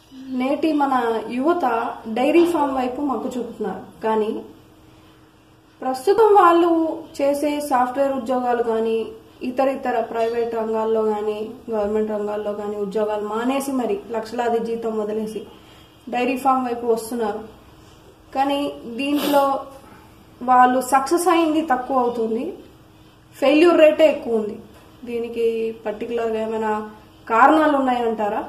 నేటి మన యువత డైరీ ఫామ్ వైపు మొగ్గు చూపుతున్నారు కానీ ప్రస్తుతం వాళ్ళు చేసే సాఫ్ట్వేర్ ఉద్యోగాలు కానీ ఇతర ఇతర ప్రైవేట్ రంగాల్లో కానీ గవర్నమెంట్ రంగాల్లో కానీ ఉద్యోగాలు మానేసి మరి లక్షలాది జీతం వదిలేసి డైరీ ఫామ్ వైపు వస్తున్నారు కానీ దీంట్లో వాళ్ళు సక్సెస్ అయింది తక్కువ అవుతుంది ఫెయిల్యూర్ రేటే ఎక్కువ ఉంది దీనికి పర్టికులర్గా ఏమైనా కారణాలు ఉన్నాయంటారా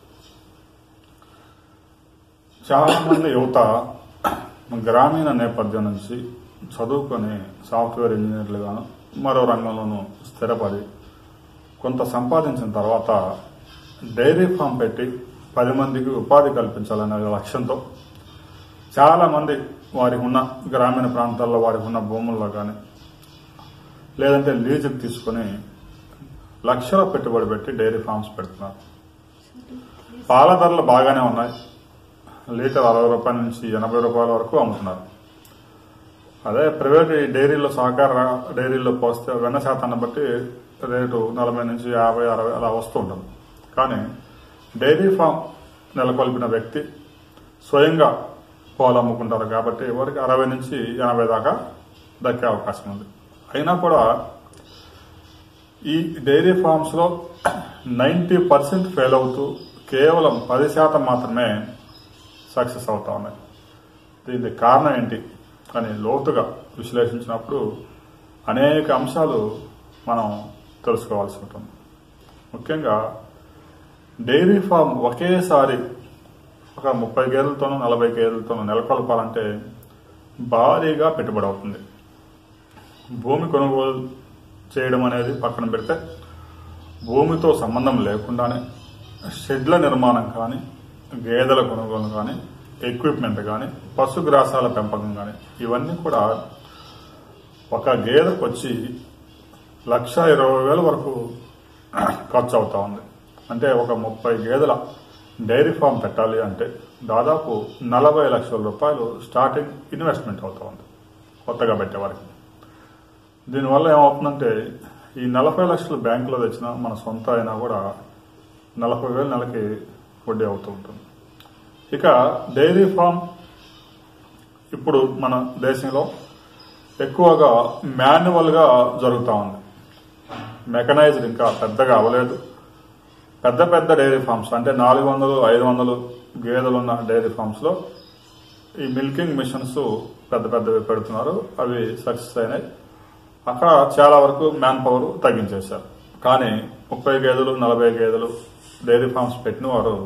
చాలా మంది యువత గ్రామీణ నేపథ్యం నుంచి చదువుకొని సాఫ్ట్వేర్ ఇంజనీర్లుగాను మరో రంగంలోనూ స్థిరపడి కొంత సంపాదించిన తర్వాత డైరీ ఫామ్ పెట్టి పది మందికి ఉపాధి కల్పించాలనే లక్ష్యంతో చాలా మంది వారికి ఉన్న గ్రామీణ ప్రాంతాల్లో వారికి ఉన్న భూముల్లో కానీ లేదంటే లీజుకు తీసుకొని లక్షల పెట్టుబడి పెట్టి డైరీ ఫార్మ్స్ పెడుతున్నారు పాల ధరలు బాగానే ఉన్నాయి లీటర్ అరవై రూపాయల నుంచి ఎనభై రూపాయల వరకు అమ్ముతున్నారు అదే ప్రైవేట్ ఈ డైరీలో సహకార డైరీలో పోస్తే వెన్న శాతాన్ని బట్టి రేటు నలభై నుంచి యాభై అరవై అలా వస్తూ ఉంటుంది కానీ డైరీ ఫామ్ నెలకొల్పిన వ్యక్తి స్వయంగా పాలు అమ్ముకుంటారు కాబట్టి వారికి అరవై నుంచి ఎనభై దాకా దక్కే అవకాశం ఉంది అయినా కూడా ఈ డైరీ ఫార్మ్స్ లో నైంటీ పర్సెంట్ ఫెయిల్ అవుతూ కేవలం పది శాతం మాత్రమే సక్సెస్ అవుతా ఉన్నాయి దీనికి కారణం ఏంటి అని లోతుగా విశ్లేషించినప్పుడు అనేక అంశాలు మనం తెలుసుకోవాల్సి ఉంటుంది ముఖ్యంగా డైరీ ఫామ్ ఒకేసారి ఒక ముప్పై గేదెలతోనూ నలభై గేదెలతోనూ నెలకొల్పాలంటే భారీగా పెట్టుబడి అవుతుంది భూమి కొనుగోలు చేయడం అనేది పక్కన పెడితే భూమితో సంబంధం లేకుండానే షెడ్ల నిర్మాణం కానీ గేదెల కొనుగోలు కానీ ఎక్విప్మెంట్ కానీ పశుగ్రాసాల పెంపకం కానీ ఇవన్నీ కూడా ఒక గేదెకు వచ్చి లక్ష ఇరవై వేల వరకు ఖర్చు అవుతా ఉంది అంటే ఒక ముప్పై గేదెల డైరీ ఫామ్ పెట్టాలి అంటే దాదాపు నలభై లక్షల రూపాయలు స్టార్టింగ్ ఇన్వెస్ట్మెంట్ అవుతా ఉంది కొత్తగా పెట్టేవారికి దీనివల్ల ఏమవుతుందంటే ఈ నలభై లక్షలు బ్యాంకులో తెచ్చినా మన సొంత అయినా కూడా నలభై వేలు నెలకి వడ్డీ అవుతూ ఉంటుంది ఇక డైరీ ఫామ్ ఇప్పుడు మన దేశంలో ఎక్కువగా మాన్యువల్గా జరుగుతూ ఉంది మెకనైజ్డ్ ఇంకా పెద్దగా అవ్వలేదు పెద్ద పెద్ద డైరీ ఫార్మ్స్ అంటే నాలుగు వందలు ఐదు వందలు గేదెలు ఉన్న డైరీ ఫార్మ్స్ లో ఈ మిల్కింగ్ మిషన్స్ పెద్ద పెద్దవి పెడుతున్నారు అవి సక్సెస్ అయినాయి అక్కడ చాలా వరకు మ్యాన్ పవర్ తగ్గించేశారు కానీ ముప్పై గేదెలు నలభై గేదెలు డైరీ ఫార్మ్స్ పెట్టిన వారు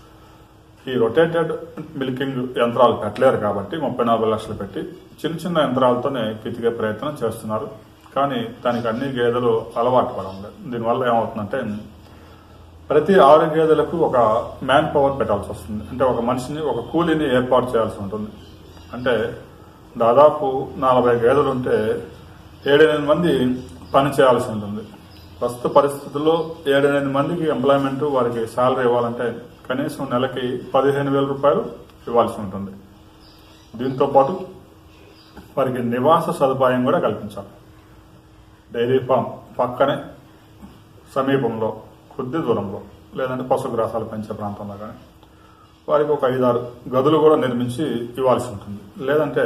ఈ రొటేటెడ్ మిల్కింగ్ యంత్రాలు పెట్టలేరు కాబట్టి ముప్పై నలభై లక్షలు పెట్టి చిన్న చిన్న యంత్రాలతోనే పితికే ప్రయత్నం చేస్తున్నారు కానీ దానికి అన్ని గేదెలు అలవాటు పడడం లేదు దీనివల్ల ఏమవుతుందంటే ప్రతి ఆరు గేదెలకు ఒక మ్యాన్ పవర్ పెట్టాల్సి వస్తుంది అంటే ఒక మనిషిని ఒక కూలీని ఏర్పాటు చేయాల్సి ఉంటుంది అంటే దాదాపు నలభై గేదెలు ఉంటే ఏడెనిమిది మంది పని చేయాల్సి ఉంటుంది ప్రస్తుత పరిస్థితుల్లో ఏడెనిమిది మందికి ఎంప్లాయ్మెంట్ వారికి శాలరీ ఇవ్వాలంటే కనీసం నెలకి పదిహేను వేల రూపాయలు ఇవ్వాల్సి ఉంటుంది దీంతో పాటు వారికి నివాస సదుపాయం కూడా కల్పించాలి డైరీ ఫామ్ పక్కనే సమీపంలో కొద్ది దూరంలో లేదంటే పశుగ్రాసాలు పెంచే ప్రాంతంలో కానీ వారికి ఒక ఐదారు గదులు కూడా నిర్మించి ఇవ్వాల్సి ఉంటుంది లేదంటే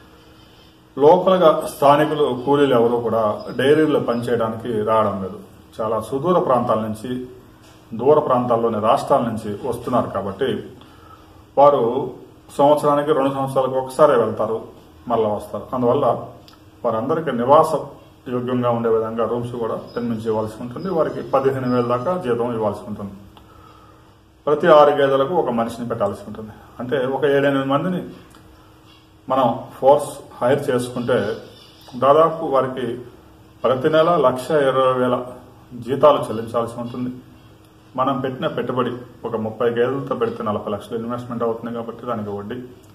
లోకల్గా స్థానికులు కూలీలు ఎవరు కూడా డైరీలో పనిచేయడానికి రావడం లేదు చాలా సుదూర ప్రాంతాల నుంచి దూర ప్రాంతాల్లోని రాష్ట్రాల నుంచి వస్తున్నారు కాబట్టి వారు సంవత్సరానికి రెండు సంవత్సరాలకు ఒకసారి వెళ్తారు మళ్ళా వస్తారు అందువల్ల వారందరికీ నివాస యోగ్యంగా ఉండే విధంగా రూమ్స్ కూడా నిర్మించి ఇవ్వాల్సి ఉంటుంది వారికి పదిహేను వేల దాకా జీతం ఇవ్వాల్సి ఉంటుంది ప్రతి ఆరు గేదెలకు ఒక మనిషిని పెట్టాల్సి ఉంటుంది అంటే ఒక ఏడెనిమిది మందిని మనం ఫోర్స్ హైర్ చేసుకుంటే దాదాపు వారికి ప్రతి నెల లక్ష ఇరవై వేల జీతాలు చెల్లించాల్సి ఉంటుంది మనం పెట్టిన పెట్టుబడి ఒక ముప్పై గేదెలతో పెడితే నలభై లక్షలు ఇన్వెస్ట్మెంట్ అవుతుంది కాబట్టి దానికి వడ్డీ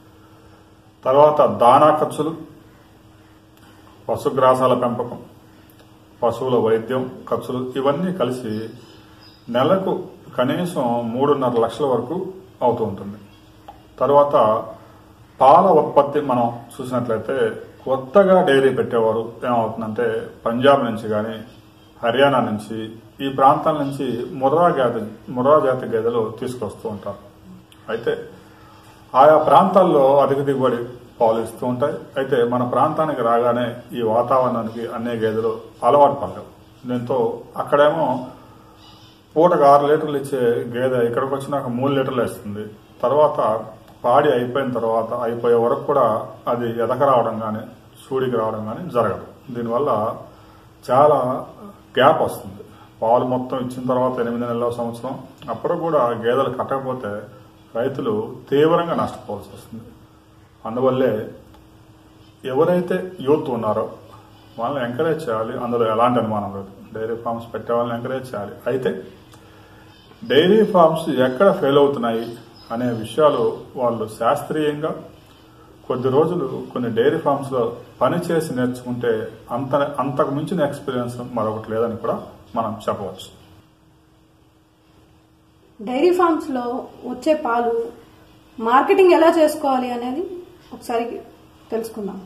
తర్వాత దానా ఖర్చులు పశుగ్రాసాల పెంపకం పశువుల వైద్యం ఖర్చులు ఇవన్నీ కలిసి నెలకు కనీసం మూడున్నర లక్షల వరకు అవుతూ ఉంటుంది తర్వాత పాల ఉత్పత్తి మనం చూసినట్లయితే కొత్తగా డైరీ పెట్టేవారు ఏమవుతుందంటే పంజాబ్ నుంచి కానీ హర్యానా నుంచి ఈ ప్రాంతాల నుంచి ముర్రా జాతి ముర్రా జాతి గేదెలు తీసుకొస్తూ ఉంటారు అయితే ఆయా ప్రాంతాల్లో అధిక దిగుబడి పాలు ఇస్తూ ఉంటాయి అయితే మన ప్రాంతానికి రాగానే ఈ వాతావరణానికి అన్ని గేదెలు అలవాటు పడలేవు దీంతో అక్కడేమో పూటకు ఆరు లీటర్లు ఇచ్చే గేదె ఇక్కడికి వచ్చినాక మూడు లీటర్లు ఇస్తుంది తర్వాత పాడి అయిపోయిన తర్వాత అయిపోయే వరకు కూడా అది ఎదక రావడం కానీ సూడికి రావడం కానీ జరగదు దీనివల్ల చాలా గ్యాప్ వస్తుంది పాలు మొత్తం ఇచ్చిన తర్వాత ఎనిమిది నెలల సంవత్సరం అప్పుడు కూడా గేదెలు కట్టకపోతే రైతులు తీవ్రంగా నష్టపోవాల్సి వస్తుంది అందువల్లే ఎవరైతే యూత్ ఉన్నారో వాళ్ళని ఎంకరేజ్ చేయాలి అందులో ఎలాంటి అనుమానం లేదు డైరీ ఫార్మ్స్ పెట్టే వాళ్ళని ఎంకరేజ్ చేయాలి అయితే డైరీ ఫార్మ్స్ ఎక్కడ ఫెయిల్ అవుతున్నాయి అనే విషయాలు వాళ్ళు శాస్త్రీయంగా కొద్ది రోజులు కొన్ని డైరీ ఫార్మ్స్ లో పని చేసి నేర్చుకుంటే అంత అంతకు మించిన ఎక్స్పీరియన్స్ మరొకటి లేదని కూడా మనం చెప్పవచ్చు డైరీ ఫార్మ్స్ లో వచ్చే పాలు మార్కెటింగ్ ఎలా చేసుకోవాలి అనేది ఒకసారి తెలుసుకుందాం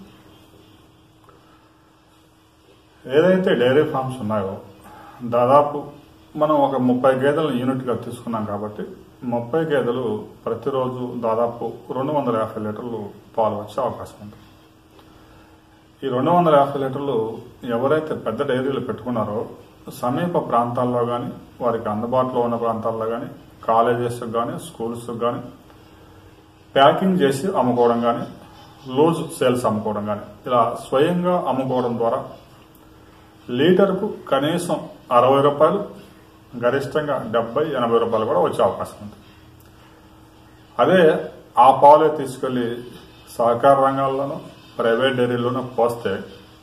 ఏదైతే డైరీ ఫార్మ్స్ ఉన్నాయో దాదాపు మనం ఒక ముప్పై గేదెలను యూనిట్గా తీసుకున్నాం కాబట్టి ముప్పై గేదెలు ప్రతిరోజు దాదాపు రెండు వందల యాభై లీటర్లు పాలు వచ్చే అవకాశం ఉంది ఈ రెండు వందల యాభై లీటర్లు ఎవరైతే పెద్ద డైరీలు పెట్టుకున్నారో సమీప ప్రాంతాల్లో కానీ వారికి అందుబాటులో ఉన్న ప్రాంతాల్లో కానీ కాలేజెస్కి కానీ స్కూల్స్కి కానీ ప్యాకింగ్ చేసి అమ్ముకోవడం కానీ లూజ్ సేల్స్ అమ్ముకోవడం కానీ ఇలా స్వయంగా అమ్ముకోవడం ద్వారా లీటర్కు కనీసం అరవై రూపాయలు గరిష్టంగా డెబ్బై ఎనభై రూపాయలు కూడా వచ్చే అవకాశం ఉంది అదే ఆ పాలే తీసుకెళ్లి సహకార రంగాల్లోనూ ప్రైవేట్ డైరీలోనూ పోస్తే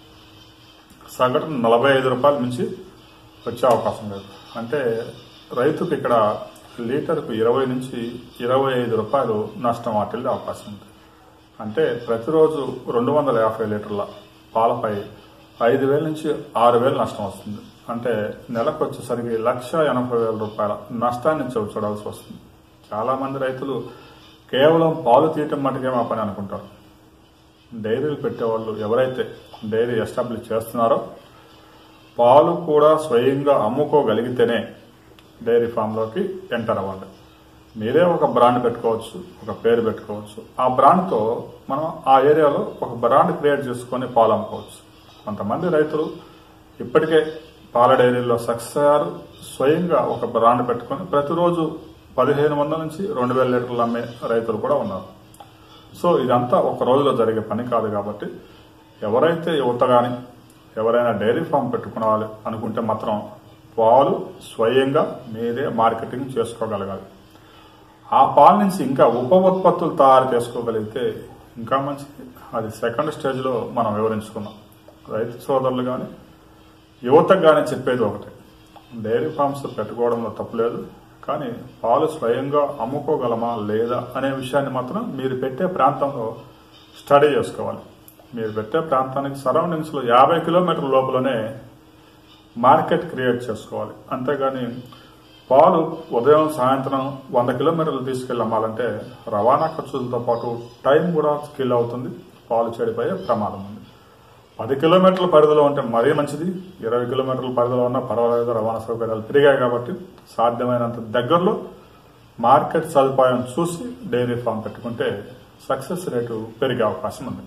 సగటున నలభై ఐదు రూపాయల నుంచి వచ్చే అవకాశం లేదు అంటే రైతుకు ఇక్కడ లీటర్కు ఇరవై నుంచి ఇరవై ఐదు రూపాయలు నష్టం వాటిల్లే అవకాశం ఉంది అంటే ప్రతిరోజు రెండు వందల యాభై లీటర్ల పాలపై ఐదు వేల నుంచి ఆరు వేలు నష్టం వస్తుంది అంటే నెలకు వచ్చేసరికి లక్ష ఎనభై వేల రూపాయల నష్టాన్ని చవి చూడాల్సి వస్తుంది చాలా మంది రైతులు కేవలం పాలు తీయటం మటుకే మా పని అనుకుంటారు డైరీలు పెట్టేవాళ్ళు ఎవరైతే డైరీ ఎస్టాబ్లిష్ చేస్తున్నారో పాలు కూడా స్వయంగా అమ్ముకోగలిగితేనే డైరీ ఫామ్లోకి ఎంటర్ అవ్వాలి మీరే ఒక బ్రాండ్ పెట్టుకోవచ్చు ఒక పేరు పెట్టుకోవచ్చు ఆ బ్రాండ్తో మనం ఆ ఏరియాలో ఒక బ్రాండ్ క్రియేట్ చేసుకొని పాలు అమ్ముకోవచ్చు కొంతమంది రైతులు ఇప్పటికే పాల డైరీలో సక్సెస్ అయ్యారు స్వయంగా ఒక బ్రాండ్ పెట్టుకొని ప్రతిరోజు పదిహేను వందల నుంచి రెండు వేల లీటర్లు అమ్మే రైతులు కూడా ఉన్నారు సో ఇదంతా ఒక రోజులో జరిగే పని కాదు కాబట్టి ఎవరైతే యువత కానీ ఎవరైనా డైరీ ఫామ్ పెట్టుకోవాలి అనుకుంటే మాత్రం పాలు స్వయంగా మీరే మార్కెటింగ్ చేసుకోగలగాలి ఆ పాలు నుంచి ఇంకా ఉప ఉత్పత్తులు తయారు చేసుకోగలిగితే ఇంకా మంచిది అది సెకండ్ స్టేజ్లో మనం వివరించుకుందాం రైతు సోదరులు కానీ యువతకు కానీ చెప్పేది ఒకటే డైరీ ఫార్మ్స్ పెట్టుకోవడంలో తప్పులేదు కానీ పాలు స్వయంగా అమ్ముకోగలమా లేదా అనే విషయాన్ని మాత్రం మీరు పెట్టే ప్రాంతంలో స్టడీ చేసుకోవాలి మీరు పెట్టే ప్రాంతానికి సరౌండింగ్స్లో యాభై కిలోమీటర్ల లోపలనే మార్కెట్ క్రియేట్ చేసుకోవాలి అంతేగాని పాలు ఉదయం సాయంత్రం వంద కిలోమీటర్లు తీసుకెళ్ళి అమ్మాలంటే రవాణా ఖర్చులతో పాటు టైం కూడా స్కిల్ అవుతుంది పాలు చెడిపోయే ప్రమాదం ఉంది పది కిలోమీటర్ల పరిధిలో ఉంటే మరీ మంచిది ఇరవై కిలోమీటర్ల పరిధిలో ఉన్నా పర్వాలేదు రవాణా సౌకర్యాలు పెరిగాయి కాబట్టి సాధ్యమైనంత దగ్గరలో మార్కెట్ సదుపాయం చూసి డైరీ ఫామ్ పెట్టుకుంటే సక్సెస్ రేటు పెరిగే అవకాశం ఉంది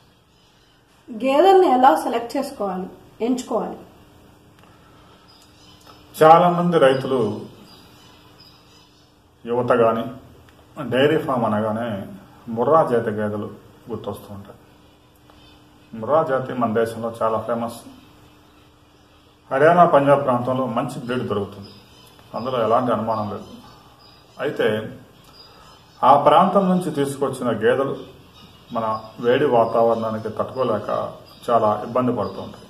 గేదెల్ని ఎలా సెలెక్ట్ చేసుకోవాలి ఎంచుకోవాలి చాలా మంది రైతులు యువత కానీ డైరీ ఫామ్ అనగానే ముర్రా జాతి గేదెలు గుర్తొస్తూ ఉంటాయి ముర్రా జాతి మన దేశంలో చాలా ఫేమస్ హర్యానా పంజాబ్ ప్రాంతంలో మంచి బ్రీడ్ దొరుకుతుంది అందులో ఎలాంటి అనుమానం లేదు అయితే ఆ ప్రాంతం నుంచి తీసుకొచ్చిన గేదెలు మన వేడి వాతావరణానికి తట్టుకోలేక చాలా ఇబ్బంది పడుతూ ఉంటాయి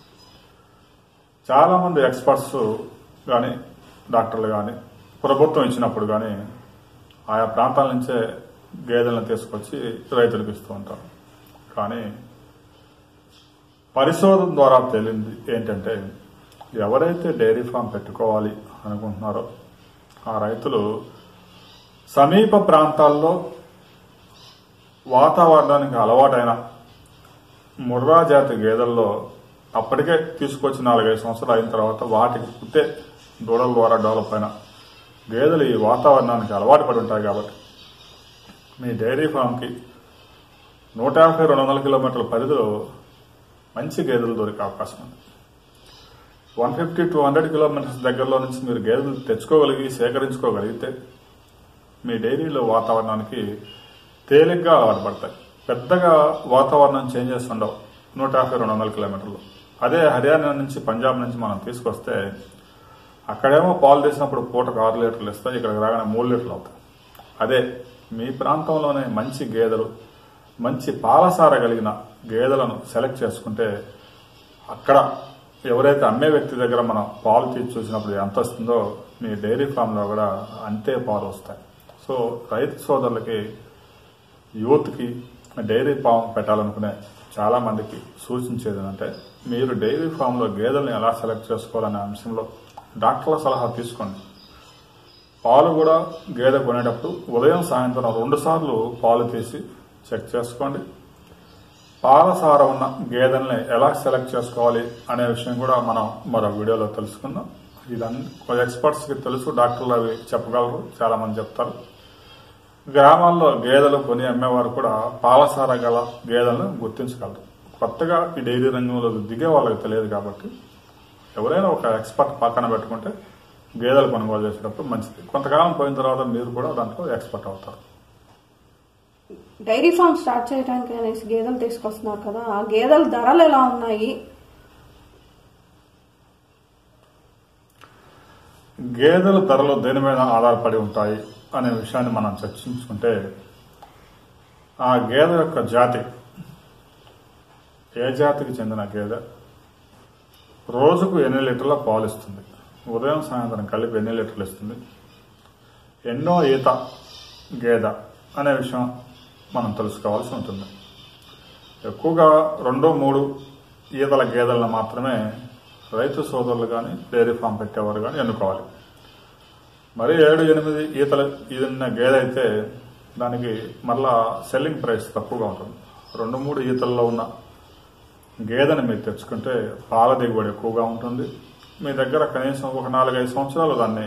చాలా మంది ఎక్స్పర్ట్స్ కానీ డాక్టర్లు కానీ ప్రభుత్వం ఇచ్చినప్పుడు కానీ ఆయా ప్రాంతాల నుంచే గేదెలను తీసుకొచ్చి రైతులకు ఇస్తూ ఉంటారు కానీ పరిశోధన ద్వారా తేలింది ఏంటంటే ఎవరైతే డైరీ ఫామ్ పెట్టుకోవాలి అనుకుంటున్నారో ఆ రైతులు సమీప ప్రాంతాల్లో వాతావరణానికి అలవాటైన ముర్రా జాతి గేదెల్లో అప్పటికే తీసుకొచ్చి నాలుగైదు సంవత్సరాలు అయిన తర్వాత వాటికి పుట్టే దూడల ద్వారా డెవలప్ అయిన గేదెలు ఈ వాతావరణానికి అలవాటు పడి ఉంటాయి కాబట్టి మీ డైరీ ఫామ్కి నూట యాభై రెండు వందల కిలోమీటర్ల పరిధిలో మంచి గేదెలు దొరికే అవకాశం ఉంది one fifty two hundred kilometres దగ్గరలో నుంచి మీరు గేదెలు తెచ్చుకోగలిగి సేకరించుకోగలిగితే మీ డైరీలో వాతావరణానికి తేలిగ్గా అలవాటు పడతాయి పెద్దగా వాతావరణం చేంజెస్ ఉండవు నూట యాభై రెండు వందల కిలోమీటర్లు అదే హర్యానా నుంచి పంజాబ్ నుంచి మనం తీసుకొస్తే అక్కడేమో పాలు తీసినప్పుడు పూటకు ఆరు లీటర్లు ఇస్తాయి ఇక్కడికి రాగానే మూడు లీటర్లు అవుతాయి అదే మీ ప్రాంతంలోనే మంచి గేదెలు మంచి పాలసార కలిగిన గేదెలను సెలెక్ట్ చేసుకుంటే అక్కడ ఎవరైతే అమ్మే వ్యక్తి దగ్గర మనం పాలు తీసి చూసినప్పుడు ఎంత వస్తుందో మీ డైరీ ఫామ్లో కూడా అంతే పాలు వస్తాయి సో రైతు సోదరులకి యూత్కి డైరీ ఫామ్ పెట్టాలనుకునే చాలా మందికి సూచించేది ఏంటంటే మీరు డైరీ ఫామ్లో గేదెల్ని ఎలా సెలెక్ట్ చేసుకోవాలనే అంశంలో డాక్టర్ల సలహా తీసుకోండి పాలు కూడా గేదె కొనేటప్పుడు ఉదయం సాయంత్రం రెండు సార్లు పాలు తీసి చెక్ చేసుకోండి పాల సారం ఉన్న గేదెల్ని ఎలా సెలెక్ట్ చేసుకోవాలి అనే విషయం కూడా మనం మరో వీడియోలో తెలుసుకుందాం ఇదన్నీ ఎక్స్పర్ట్స్ కి తెలుసు డాక్టర్లు అవి చెప్పగలరు చాలా మంది చెప్తారు గ్రామాల్లో గేదెలు కొని అమ్మేవారు కూడా పాలసార గల గేదెలను గుర్తించగలరు కొత్తగా ఈ డైరీ రంగంలో దిగే వాళ్ళకి తెలియదు కాబట్టి ఎవరైనా ఒక ఎక్స్పర్ట్ పక్కన పెట్టుకుంటే గేదెలు కొనుగోలు చేసేటప్పుడు మంచిది కొంతకాలం పోయిన తర్వాత మీరు కూడా దాంట్లో ఎక్స్పర్ట్ అవుతారు డైరీ ఫామ్ స్టార్ట్ చేయడానికి అనేసి గేదెలు తీసుకొస్తున్నారు కదా ఆ గేదెల ధరలు ఎలా ఉన్నాయి గేదెల ధరలు దేని మీద ఆధారపడి ఉంటాయి అనే విషయాన్ని మనం చర్చించుకుంటే ఆ గేదె యొక్క జాతి ఏ జాతికి చెందిన గేదె రోజుకు ఎన్ని లీటర్ల పాలు ఇస్తుంది ఉదయం సాయంత్రం కలిపి ఎన్ని లీటర్లు ఇస్తుంది ఎన్నో ఈత గేదె అనే విషయం మనం తెలుసుకోవాల్సి ఉంటుంది ఎక్కువగా రెండు మూడు ఈతల గేదెలను మాత్రమే రైతు సోదరులు కానీ డైరీ ఫామ్ పెట్టేవారు కానీ ఎన్నుకోవాలి మరి ఏడు ఎనిమిది ఈతల ఈదిన గేదె అయితే దానికి మళ్ళా సెల్లింగ్ ప్రైస్ తక్కువగా ఉంటుంది రెండు మూడు ఈతల్లో ఉన్న గేదెని మీరు తెచ్చుకుంటే పాల దిగుబడి ఎక్కువగా ఉంటుంది మీ దగ్గర కనీసం ఒక నాలుగైదు సంవత్సరాలు దాన్ని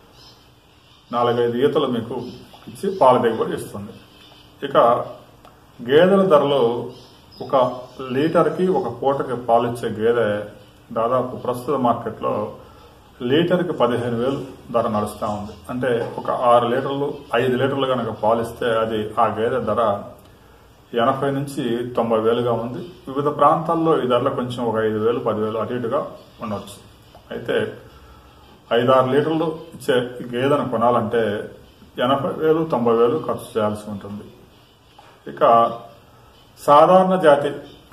నాలుగైదు ఈతలు మీకు ఇచ్చి పాల దిగుబడి ఇస్తుంది ఇక గేదెల ధరలో ఒక లీటర్కి ఒక పూటకి పాలు ఇచ్చే గేదె దాదాపు ప్రస్తుత మార్కెట్లో లీటర్కి పదిహేను వేలు ధర నడుస్తూ ఉంది అంటే ఒక ఆరు లీటర్లు ఐదు లీటర్లు కనుక పాలిస్తే అది ఆ గేదె ధర ఎనభై నుంచి తొంభై వేలుగా ఉంది వివిధ ప్రాంతాల్లో ఈ ధరలు కొంచెం ఒక ఐదు వేలు పదివేలు అటు ఇటుగా ఉండవచ్చు అయితే ఐదారు లీటర్లు ఇచ్చే గేదెను కొనాలంటే ఎనభై వేలు తొంభై వేలు ఖర్చు చేయాల్సి ఉంటుంది ఇక సాధారణ జాతి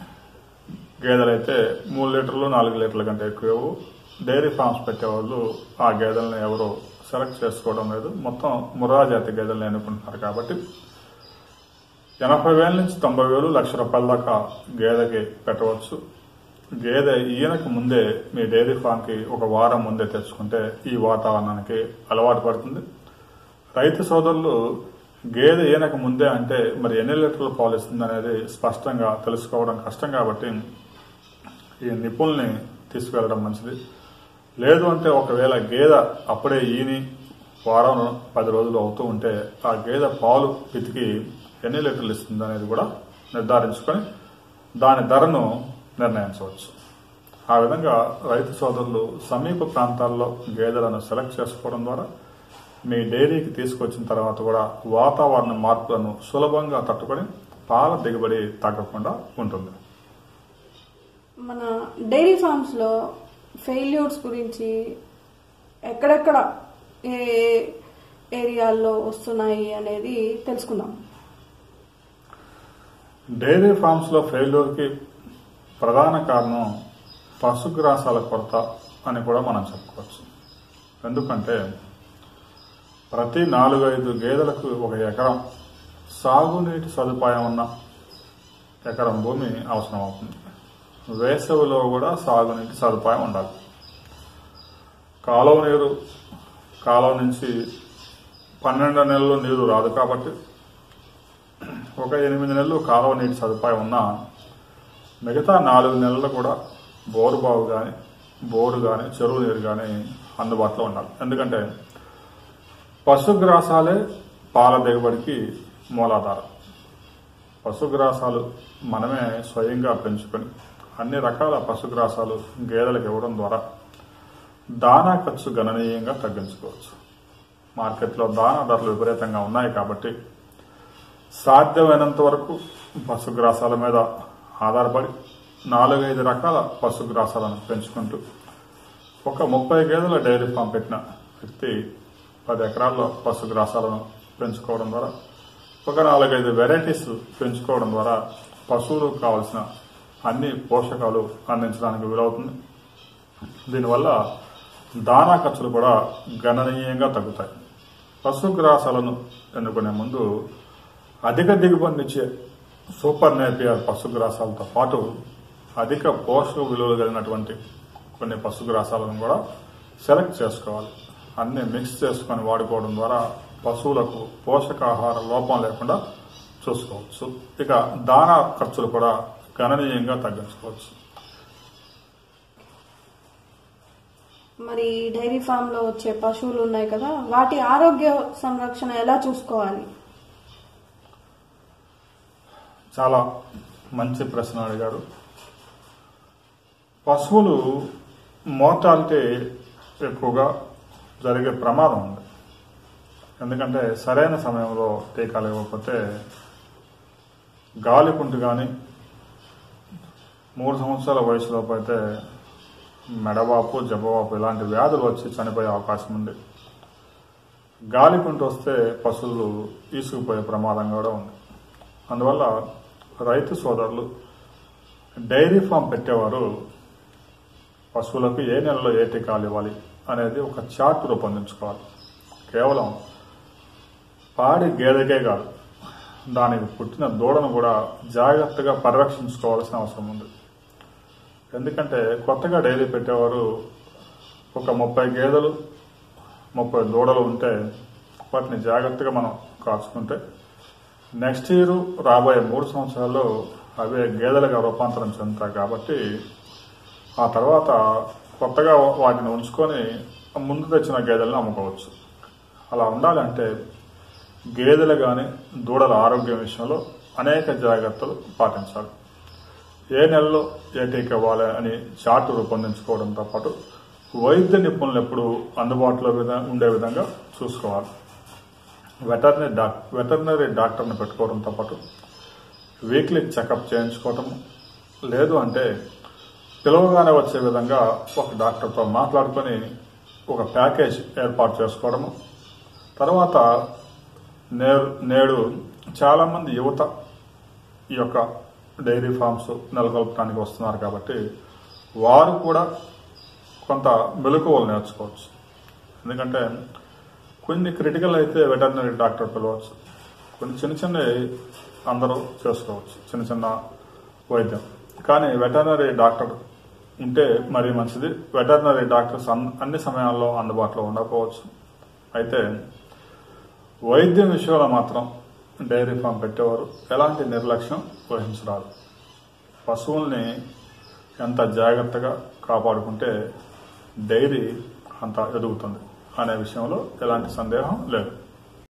గేదెలైతే మూడు లీటర్లు నాలుగు లీటర్ల కంటే ఎక్కువ డైరీ ఫార్మ్స్ పెట్టేవాళ్ళు ఆ గేదెలను ఎవరు సెలెక్ట్ చేసుకోవడం లేదు మొత్తం ముర్రా జాతి గేదెలను ఎన్నుకుంటున్నారు కాబట్టి ఎనభై వేల నుంచి తొంభై వేలు లక్ష రూపాయల దాకా గేదెకి పెట్టవచ్చు గేదె ఈయనకు ముందే మీ డైరీ ఫామ్కి ఒక వారం ముందే తెచ్చుకుంటే ఈ వాతావరణానికి అలవాటు పడుతుంది రైతు సోదరులు గేదె ఈయనకు ముందే అంటే మరి ఎన్ని లీటర్లు పాలు ఇస్తుంది అనేది స్పష్టంగా తెలుసుకోవడం కష్టం కాబట్టి ఈ నిపుణుల్ని తీసుకువెళ్ళడం మంచిది లేదు అంటే ఒకవేళ గేదె అప్పుడే ఈని వారం పది రోజులు అవుతూ ఉంటే ఆ గేదె పాలు పితికి ఎన్ని లీటర్లు ఇస్తుంది అనేది కూడా నిర్ధారించుకొని దాని ధరను నిర్ణయించవచ్చు ఆ విధంగా రైతు సోదరులు సమీప ప్రాంతాల్లో గేదెలను సెలెక్ట్ చేసుకోవడం ద్వారా మీ డైరీకి తీసుకొచ్చిన తర్వాత కూడా వాతావరణ మార్పులను సులభంగా తట్టుకొని పాల దిగుబడి తగ్గకుండా ఉంటుంది మన డైరీ ఫార్మ్స్ లో ఫెయిల్యూర్స్ గురించి ఎక్కడెక్కడ ఏ ఏరియాల్లో వస్తున్నాయి అనేది తెలుసుకుందాం డైరీ ఫార్మ్స్ లో ఫెయిల్యూర్ కి ప్రధాన కారణం పశుగ్రాసాల కొరత అని కూడా మనం చెప్పుకోవచ్చు ఎందుకంటే ప్రతి నాలుగైదు గేదెలకు ఒక ఎకరం సాగునీటి సదుపాయం ఉన్న ఎకరం భూమి అవసరం అవుతుంది వేసవిలో కూడా సాగునీటి సదుపాయం ఉండాలి కాలువ నీరు కాలువ నుంచి పన్నెండు నెలలు నీరు రాదు కాబట్టి ఒక ఎనిమిది నెలలు కాలువ నీటి సదుపాయం ఉన్నా మిగతా నాలుగు నెలలు కూడా బోరు బావు కానీ బోరు కానీ చెరువు నీరు కానీ అందుబాటులో ఉండాలి ఎందుకంటే పశుగ్రాసాలే పాల దిగుబడికి మూలాధారం పశుగ్రాసాలు మనమే స్వయంగా పెంచుకొని అన్ని రకాల పశుగ్రాసాలు గేదెలకు ఇవ్వడం ద్వారా దానా ఖర్చు గణనీయంగా తగ్గించుకోవచ్చు మార్కెట్లో దానా ధరలు విపరీతంగా ఉన్నాయి కాబట్టి సాధ్యమైనంత వరకు పశుగ్రాసాల మీద ఆధారపడి నాలుగైదు రకాల పశుగ్రాసాలను పెంచుకుంటూ ఒక ముప్పై గేదెల డైరీ ఫామ్ పెట్టిన వ్యక్తి పది ఎకరాల్లో పశుగ్రాసాలను పెంచుకోవడం ద్వారా ఒక నాలుగైదు వెరైటీస్ పెంచుకోవడం ద్వారా పశువులకు కావలసిన అన్ని పోషకాలు అందించడానికి వీలవుతుంది దీనివల్ల దానా ఖర్చులు కూడా గణనీయంగా తగ్గుతాయి పశుగ్రాసాలను ఎన్నుకునే ముందు అధిక దిగుబడినిచ్చే సూపర్ నేపియర్ పశుగ్రాసాలతో పాటు అధిక పోషక విలువలు కలిగినటువంటి కొన్ని పశుగ్రాసాలను కూడా సెలెక్ట్ చేసుకోవాలి అన్ని మిక్స్ చేసుకొని వాడుకోవడం ద్వారా పశువులకు పోషకాహార లోపం లేకుండా చూసుకోవచ్చు ఇక దానా ఖర్చులు కూడా గణనీయంగా తగ్గించుకోవచ్చు మరి డైరీ ఫామ్ లో వచ్చే పశువులు ఉన్నాయి కదా వాటి ఆరోగ్య సంరక్షణ ఎలా చూసుకోవాలి చాలా మంచి ప్రశ్న అడిగారు పశువులు మోర్టాలిటీ ఎక్కువగా జరిగే ప్రమాదం ఉంది ఎందుకంటే సరైన సమయంలో టీకాలు ఇవ్వకపోతే గాలికుంటు కానీ మూడు సంవత్సరాల వయసులోపు అయితే మెడవాపు జబ్బవాపు ఇలాంటి వ్యాధులు వచ్చి చనిపోయే అవకాశం ఉంది గాలికుంటు వస్తే పశువులు ఈసుకుపోయే ప్రమాదం కూడా ఉంది అందువల్ల రైతు సోదరులు డైరీ ఫామ్ పెట్టేవారు పశువులకు ఏ నెలలో ఏ టీకాలు ఇవ్వాలి అనేది ఒక చార్ట్ రూపొందించుకోవాలి కేవలం పాడి గేదెకే కాదు దానికి పుట్టిన దూడను కూడా జాగ్రత్తగా పరిరక్షించుకోవాల్సిన అవసరం ఉంది ఎందుకంటే కొత్తగా డైరీ పెట్టేవారు ఒక ముప్పై గేదెలు ముప్పై దూడలు ఉంటే వాటిని జాగ్రత్తగా మనం కాచుకుంటే నెక్స్ట్ ఇయర్ రాబోయే మూడు సంవత్సరాల్లో అవే గేదెలుగా రూపాంతరం చెందుతాయి కాబట్టి ఆ తర్వాత కొత్తగా వాటిని ఉంచుకొని ముందు తెచ్చిన గేదెలను అమ్ముకోవచ్చు అలా ఉండాలంటే గేదెలు కానీ దూడల ఆరోగ్యం విషయంలో అనేక జాగ్రత్తలు పాటించాలి ఏ నెలలో ఏ టీకా ఇవ్వాలి అని చార్టు రూపొందించుకోవడంతో పాటు వైద్య నిపుణులు ఎప్పుడు అందుబాటులో విధ- ఉండే విధంగా చూసుకోవాలి వెటర్నరీ డాక్ వెటర్నరీ డాక్టర్ని పెట్టుకోవడంతో పాటు వీక్లీ చెకప్ చేయించుకోవటం లేదు అంటే పిలవగానే వచ్చే విధంగా ఒక డాక్టర్తో మాట్లాడుకొని ఒక ప్యాకేజ్ ఏర్పాటు చేసుకోవడము తర్వాత నేడు నేడు చాలామంది యువత ఈ యొక్క డైరీ ఫార్మ్స్ నెలకొల్పడానికి వస్తున్నారు కాబట్టి వారు కూడా కొంత మెలకువలు నేర్చుకోవచ్చు ఎందుకంటే కొన్ని క్రిటికల్ అయితే వెటర్నరీ డాక్టర్ పిలవచ్చు కొన్ని చిన్న చిన్నవి అందరూ చేసుకోవచ్చు చిన్న చిన్న వైద్యం కానీ వెటర్నరీ డాక్టర్ ఉంటే మరీ మంచిది వెటర్నరీ డాక్టర్స్ అన్- అన్ని సమయాల్లో అందుబాటులో ఉండకపోవచ్చు అయితే వైద్యం విషయంలో మాత్రం డైరీ ఫామ్ పెట్టేవారు ఎలాంటి నిర్లక్ష్యం వహించరాదు పశువుల్ని ఎంత జాగ్రత్తగా కాపాడుకుంటే డైరీ అంత ఎదుగుతుంది అనే విషయంలో ఎలాంటి సందేహం లేదు